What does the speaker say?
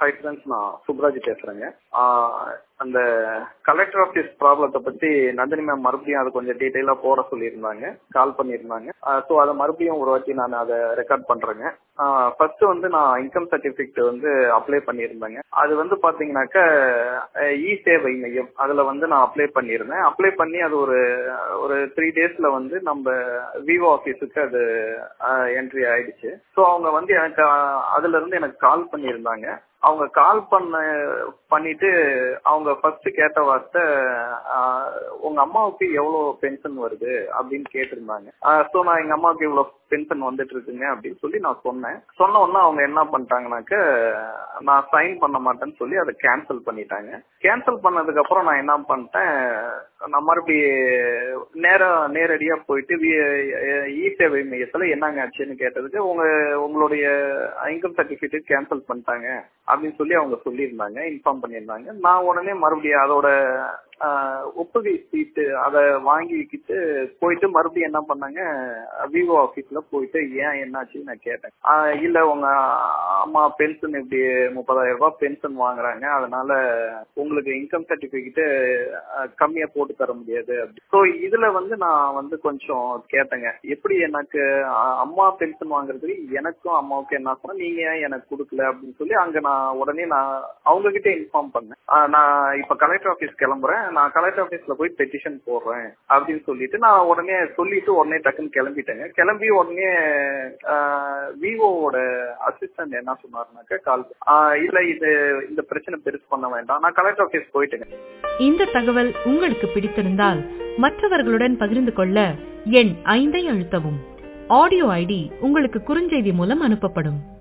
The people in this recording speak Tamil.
ஹாய் ஃப்ரெண்ட்ஸ் நான் சுப்ராஜ் பேசுறேங்க ஆஹ் அந்த கலெக்டர் ஆஃபீஸ் ப்ராப்ளத்தை பத்தி நந்தினி மேம் மறுபடியும் அது கொஞ்சம் டீட்டெயிலா போட சொல்லியிருந்தாங்க கால் பண்ணியிருந்தாங்க ஸோ அதை மறுபடியும் ஒரு வாட்டி நான் அதை ரெக்கார்ட் பண்றேங்க ஃபர்ஸ்ட் வந்து நான் இன்கம் சர்டிபிகேட் வந்து அப்ளை பண்ணியிருந்தேங்க அது வந்து பாத்தீங்கன்னாக்க இ சேவை மையம் அதுல வந்து நான் அப்ளை பண்ணியிருந்தேன் அப்ளை பண்ணி அது ஒரு ஒரு த்ரீ டேஸ்ல வந்து நம்ம விவோ ஆஃபீஸுக்கு அது என்ட்ரி ஆயிடுச்சு ஸோ அவங்க வந்து எனக்கு அஹ், அதுல இருந்து எனக்கு கால் பண்ணியிருந்தாங்க அவங்க கால் பண்ண பண்ணிட்டு அவங்க ஃபர்ஸ்ட் கேட்ட வார்த்தை ஆஹ், உங்க அம்மாவுக்கு எவ்வளவு பென்ஷன் வருது அப்படின்னு கேட்டிருந்தாங்க ஸோ நான் எங்க அம்மாவுக்கு இவ்வளவு பென்ஷன் வந்துட்டு இருக்குங்க அப்படின்னு சொல்லி நான் சொன்னேன் சொன்ன உடனே அவங்க என்ன பண்ணிட்டாங்கனாக்க நான் சைன் பண்ண மாட்டேன்னு சொல்லி அதை கேன்சல் பண்ணிட்டாங்க கேன்சல் பண்ணதுக்கு அப்புறம் நான் என்ன பண்ணிட்டேன் நான் மறுபடி நேரா நேரடியா போயிட்டு இ சேவை மையத்துல என்னங்க ஆச்சுன்னு கேட்டதுக்கு உங்க உங்களுடைய இன்கம் சர்டிபிகேட் கேன்சல் பண்ணிட்டாங்க அப்படின்னு சொல்லி அவங்க சொல்லியிருந்தாங்க இன்ஃபார்ம் பண்ணியிருந்தாங்க நான் உடனே மறுபடியும் அதோட ஆஹ், ஒப்புகை சீட்டு அதை வாங்கிக்கிட்டு போயிட்டு மறுபடியும் என்ன பண்ணாங்க விவோ ஆபீஸ்ல போயிட்டு ஏன் என்னாச்சுன்னு நான் கேட்டேன் ஆஹ், இல்ல உங்க அம்மா பென்ஷன் இப்படி முப்பதாயிரம் ரூபாய் பென்ஷன் வாங்குறாங்க அதனால உங்களுக்கு இன்கம் சர்டிபிகேட் கம்மியா போட்டு தர முடியாது ஸோ இதுல வந்து நான் வந்து கொஞ்சம் கேட்டேங்க எப்படி எனக்கு அஹ், அம்மா பென்ஷன் வாங்குறதுக்கு எனக்கும் அம்மாவுக்கும் என்ன சொன்னா நீங்க ஏன் எனக்கு கொடுக்கல அப்படின்னு சொல்லி அங்க நான் உடனே நான் அவங்க கிட்ட இன்ஃபார்ம் பண்ணேன் அஹ், நான் இப்ப கலெக்டர் ஆபீஸ் கிளம்புறேன் நான் கலெக்டர் ஆபீஸ்ல போய் பெட்டிஷன் போடுறேன் அப்படின்னு சொல்லிட்டு நான் உடனே சொல்லிட்டு உடனே டக்குன்னு கிளம்பிட்டேங்க கிளம்பி உடனே விவோவோட அசிஸ்டன்ட் என்ன சொன்னாருனாக்க கால் இல்ல இது இந்த பிரச்சனை பெருசு பண்ண வேண்டாம் நான் கலெக்டர் ஆபீஸ் போயிட்டேங்க இந்த தகவல் உங்களுக்கு பிடித்திருந்தால் மற்றவர்களுடன் பகிர்ந்து கொள்ள எண் ஐந்தை அழுத்தவும் ஆடியோ ஐடி உங்களுக்கு குறுஞ்செய்தி மூலம் அனுப்பப்படும்